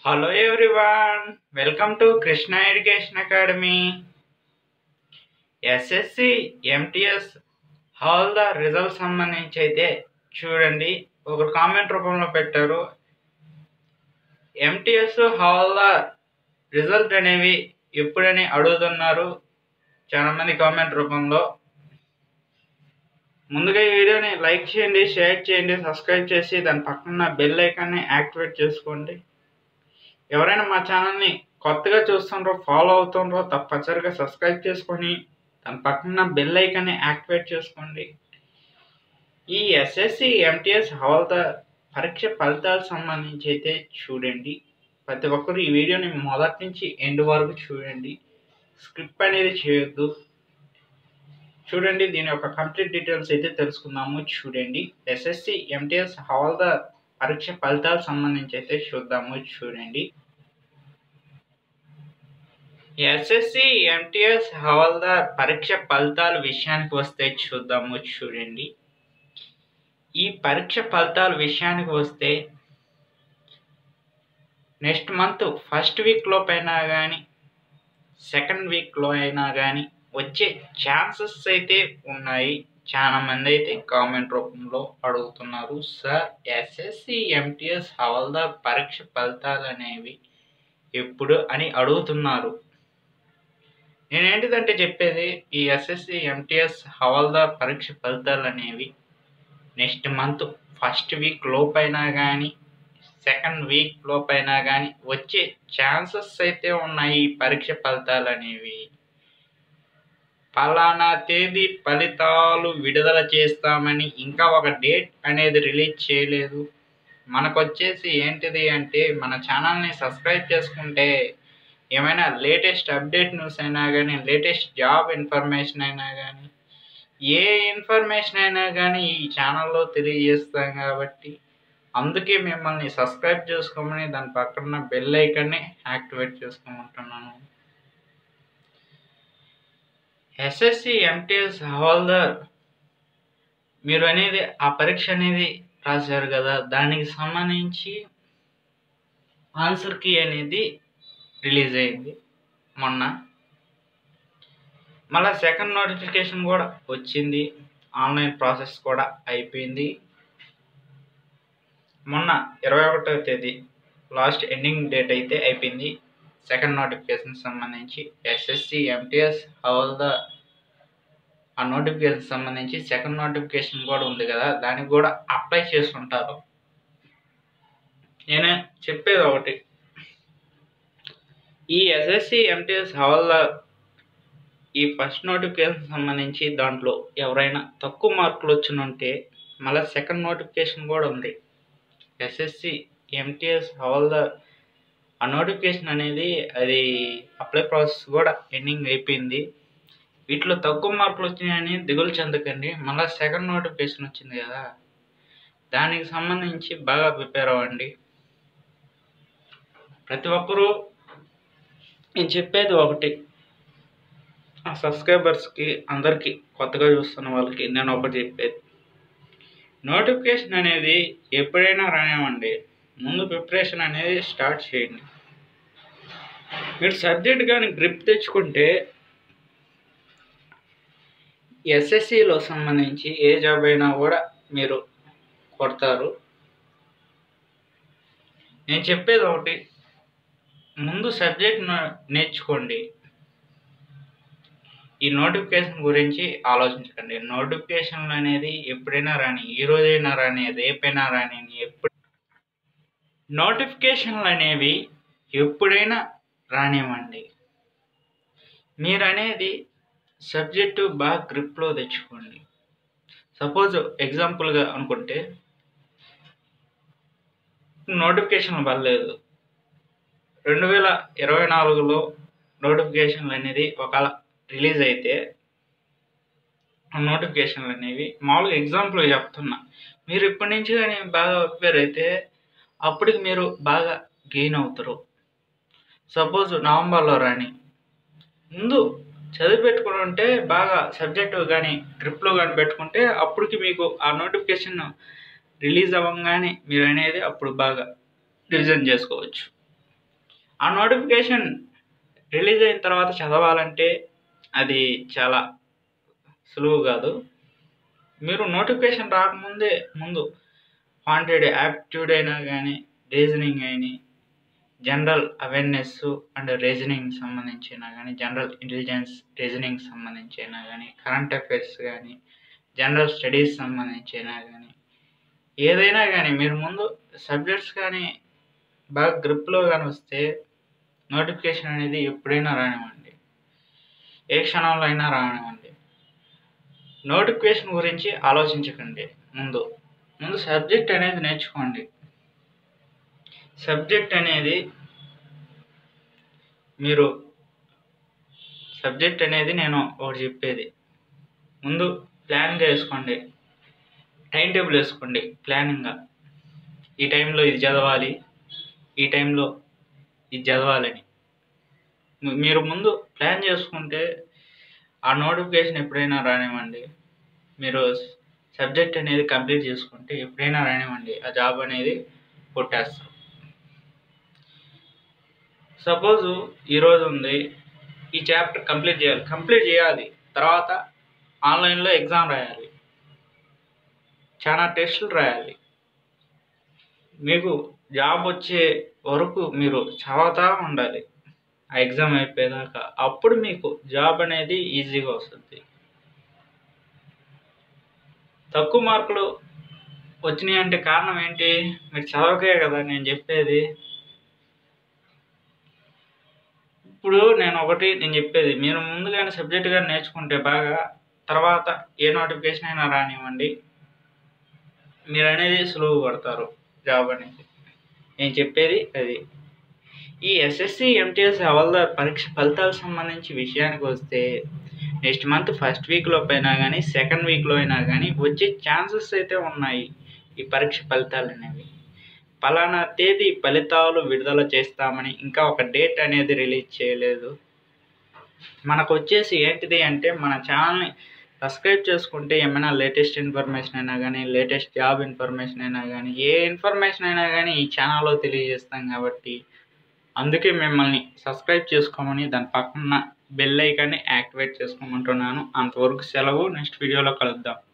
hello everyone welcome to Krishna Education Academy SSC MTS హాల్ ద result సంబంధించి అయితే చూడండి ఒక కామెంట్ రూపంలో పెట్టారు ఎంటీఎస్ హాల్ ద రిజల్ట్ అనేవి ఎప్పుడని అడుగుతున్నారు చాలా మంది కామెంట్ రూపంలో ముందుగా ఈ వీడియోని లైక్ చేయండి షేర్ చేయండి సబ్స్క్రైబ్ చేసి దాని పక్కన బెల్ ఐకాన్ని యాక్టివేట్ చేసుకోండి ఎవరైనా మా ఛానల్ని కొత్తగా చూస్తుండ్రో ఫాలో అవుతుండ్రో తప్పనిసరిగా సబ్స్క్రైబ్ చేసుకొని దాని పక్కన బెల్ ఐకాన్ని యాక్టివేట్ చేసుకోండి ఈ ఎస్ఎస్సి ఎంటీఎస్ హవాల్దా పరీక్ష ఫలితాలకు సంబంధించి అయితే చూడండి ప్రతి ఒక్కరు ఈ వీడియోని మొదటి నుంచి ఎండ్ వరకు చూడండి స్క్రిప్ట్ అనేది చేయొద్దు చూడండి దీని యొక్క కంప్లీట్ డీటెయిల్స్ అయితే తెలుసుకుందాము చూడండి ఎస్ఎస్సి ఎంటీఎస్ హవాల్దా పరీక్ష ఫలితాలకు సంబంధించి అయితే చూద్దాము చూడండి ఎస్ఎస్సి ఎంటీఎస్ హవాల్దార్ పరీక్ష ఫలితాల విషయానికి వస్తే చూద్దాము చూడండి ఈ పరీక్ష ఫలితాల విషయానికి వస్తే నెక్స్ట్ మంత్ ఫస్ట్ వీక్లో పైన కానీ సెకండ్ వీక్లో అయినా కానీ వచ్చే ఛాన్సెస్ అయితే ఉన్నాయి చాలా మంది అయితే కామెంట్ రూపంలో అడుగుతున్నారు సార్ ఎస్ఎస్సి ఎంటీఎస్ హవాల్దార్ పరీక్ష ఫలితాలు అనేవి ఎప్పుడు అని అడుగుతున్నారు నేనేంటిదంటే చెప్పేది ఈ ఎస్ఎస్సి ఎంటీఎస్ హవాల్దార్ పరీక్ష ఫలితాలు అనేవి నెక్స్ట్ మంత్ ఫస్ట్ వీక్ లోపైనా కానీ సెకండ్ వీక్ లోపైనా కానీ వచ్చే ఛాన్సెస్ అయితే ఉన్నాయి ఈ పరీక్ష ఫలితాలు అనేవి పలానా తేదీ ఫలితాలు విడుదల చేస్తామని ఇంకా ఒక డేట్ అనేది రిలీజ్ చేయలేదు మనకు వచ్చేసి ఏంటిది అంటే మన ఛానల్ని సబ్స్క్రైబ్ చేసుకుంటే ఏమైనా లేటెస్ట్ అప్డేట్ న్యూస్ అయినా కానీ లేటెస్ట్ జాబ్ ఇన్ఫర్మేషన్ అయినా కానీ ఏ ఇన్ఫర్మేషన్ అయినా కానీ ఈ ఛానల్లో తెలియజేస్తాం కాబట్టి అందుకే మిమ్మల్ని సబ్స్క్రైబ్ చేసుకోమని దాని పక్కన బెల్ ఐకాన్ని యాక్టివేట్ చేసుకోమంటున్నాను ఎస్ఎస్సి ఎంటీఎస్ హవాల్దార్ మీరు అనేది ఆ పరీక్ష అనేది రాశారు కదా దానికి సంబంధించి ఆన్సర్ కీ అనేది రిలీజ్ అయింది మొన్న మళ్ళీ సెకండ్ నోటిఫికేషన్ కూడా వచ్చింది ఆన్లైన్ ప్రాసెస్ కూడా అయిపోయింది మొన్న ఇరవై ఒకటో తేదీ లాస్ట్ ఎండింగ్ డేట్ అయితే అయిపోయింది సెకండ్ నోటిఫికేషన్ సంబంధించి ఎస్ఎస్సి ఎంటీఎస్ హవాల్దా ఆ నోటిఫికేషన్ సంబంధించి సెకండ్ నోటిఫికేషన్ కూడా ఉంది కదా దానికి కూడా అప్లై చేసుకుంటారు నేను చెప్పేది ఒకటి ఈ ఎస్ఎస్సి ఎంటీఎస్ హవాల్దా ఈ ఫస్ట్ నోటిఫికేషన్ సంబంధించి దాంట్లో ఎవరైనా తక్కువ మార్కులు వచ్చినుంటే మళ్ళీ సెకండ్ నోటిఫికేషన్ కూడా ఉంది ఎస్ఎస్సి ఎంటీఎస్ హవాల్దా ఆ నోటిఫికేషన్ అనేది అది అప్లై ప్రాసెస్ కూడా ఎండింగ్ అయిపోయింది వీటిలో తక్కువ మార్కులు వచ్చినాయని దిగులు చెందకండి మళ్ళీ సెకండ్ నోటిఫికేషన్ వచ్చింది కదా దానికి సంబంధించి బాగా ప్రిపేర్ అవ్వండి ప్రతి ఒక్కరూ నేను చెప్పేది ఒకటి ఆ సబ్స్క్రైబర్స్కి అందరికీ కొత్తగా చూస్తున్న వాళ్ళకి నేను ఒకటి చెప్పేది నోటిఫికేషన్ అనేది ఎప్పుడైనా రానివ్వండి ముందు ప్రిపరేషన్ అనేది స్టార్ట్ చేయండి మీరు సబ్జెక్ట్ కానీ గ్రిప్ తెచ్చుకుంటే ఎస్ఎస్సిలో సంబంధించి ఏ జాబ్ అయినా కూడా మీరు కొడతారు నేను చెప్పేది ఒకటి ముందు సబ్జెక్ట్ నేర్చుకోండి ఈ నోటిఫికేషన్ గురించి ఆలోచించకండి నోటిఫికేషన్లు అనేది ఎప్పుడైనా రాని ఈ రోజైనా రాని రేపైనా రాని ఎప్పుడు నోటిఫికేషన్లు అనేవి ఎప్పుడైనా రానివ్వండి మీరు అనేది సబ్జెక్టు బాగా గ్రిప్లో తెచ్చుకోండి సపోజ్ ఎగ్జాంపుల్గా అనుకుంటే నోటిఫికేషన్ పర్లేదు రెండు వేల ఇరవై నాలుగులో నోటిఫికేషన్లు అనేది ఒకవేళ రిలీజ్ అయితే నోటిఫికేషన్లు అనేవి మామూలుగా ఎగ్జాంపుల్ చెప్తున్నా మీరు ఇప్పటి నుంచి కానీ బాగా ప్రిపేర్ అయితే అప్పటికి మీరు బాగా గెయిన్ అవుతారు సపోజ్ నవంబర్లో రాని ముందు చదివి పెట్టుకుని ఉంటే బాగా సబ్జెక్టు కానీ ట్రిప్లో కానీ పెట్టుకుంటే అప్పటికి మీకు ఆ నోటిఫికేషన్ రిలీజ్ అవ్వగానే మీరు అనేది అప్పుడు బాగా రివిజన్ చేసుకోవచ్చు ఆ నోటిఫికేషన్ రిలీజ్ అయిన తర్వాత చదవాలంటే అది చాలా సులువు కాదు మీరు నోటిఫికేషన్ రాకముందే ముందు వాంటెడ్ యాప్టిట్యూడ్ అయినా కానీ రీజనింగ్ అయినా జనరల్ అవేర్నెస్ అండ్ రీజనింగ్ సంబంధించిన కానీ జనరల్ ఇంటెలిజెన్స్ రీజనింగ్ సంబంధించిన కానీ కరెంట్ అఫైర్స్ కానీ జనరల్ స్టడీస్ సంబంధించిన కానీ ఏదైనా కానీ మీరు ముందు సబ్జెక్ట్స్ కానీ బాగా గ్రిప్లో కానీ వస్తే నోటిఫికేషన్ అనేది ఎప్పుడైనా రానివ్వండి ఏ క్షణంలో అయినా రానివ్వండి నోటిఫికేషన్ గురించి ఆలోచించకండి ముందు ముందు సబ్జెక్ట్ అనేది నేర్చుకోండి సబ్జెక్ట్ అనేది మీరు సబ్జెక్ట్ అనేది నేను ఒకటి చెప్పేది ముందు ప్లాన్ చేసుకోండి టైం టేబుల్ వేసుకోండి ప్లానింగ్గా ఈ టైంలో ఇది చదవాలి ఈ టైంలో ఇది చదవాలని మీ- మీరు ముందు ప్లాన్ చేసుకుంటే ఆ నోటిఫికేషన్ ఎప్పుడైనా రానివ్వండి మీరు సబ్జెక్ట్ అనేది కంప్లీట్ చేసుకుంటే ఎప్పుడైనా రానివ్వండి ఆ జాబ్ అనేది కొట్టేస్తారు సపోజ్ ఈరోజు ఉంది ఈ చాప్టర్ కంప్లీట్ చేయాలి కంప్లీట్ చేయాలి తర్వాత ఆన్లైన్లో ఎగ్జామ్ రాయాలి చాలా టెస్టులు రాయాలి మీకు జాబ్ వచ్చే వరకు మీరు చదువుతూ ఉండాలి ఆ ఎగ్జామ్ అయిపోయేదాకా అప్పుడు మీకు జాబ్ అనేది ఈజీగా వస్తుంది తక్కువ మార్కులు వచ్చినాయి అంటే కారణం ఏంటి మీరు చదవకే కదా నేను చెప్పేది ఇప్పుడు నేను ఒకటి నేను చెప్పేది మీరు ముందుగానే సబ్జెక్టుగా నేర్చుకుంటే బాగా తర్వాత ఏ నోటిఫికేషన్ అయినా రానివ్వండి మీరు అనేది సులువు పడతారు జాబ్ అనేది నేను చెప్పేది అది ఈ ఎస్ఎస్సి ఎంటీఎస్ హవల్దార్ పరీక్ష ఫలితాలకు సంబంధించి విషయానికి వస్తే నెక్స్ట్ మంత్ ఫస్ట్ వీక్లో అయినా కానీ సెకండ్ వీక్లో అయినా కానీ వచ్చే ఛాన్సెస్ అయితే ఉన్నాయి ఈ పరీక్ష ఫలితాలు అనేవి పలానా తేదీ ఫలితాలు విడుదల చేస్తామని ఇంకా ఒక డేట్ అనేది రిలీజ్ చేయలేదు మనకు వచ్చేసి ఏంటిది అంటే మన ఛానల్ని సబ్స్క్రైబ్ చేసుకుంటే ఏమైనా లేటెస్ట్ ఇన్ఫర్మేషన్ అయినా కానీ లేటెస్ట్ జాబ్ ఇన్ఫర్మేషన్ అయినా కానీ ఏ ఇన్ఫర్మేషన్ అయినా కానీ ఈ ఛానల్లో తెలియజేస్తాం కాబట్టి అందుకే మిమ్మల్ని సబ్స్క్రైబ్ చేసుకోమని దాని పక్కన బెల్ ఐకాన్ని యాక్టివేట్ చేసుకోమంటున్నాను అంతవరకు సెలవు నెక్స్ట్ వీడియోలో కలుద్దాం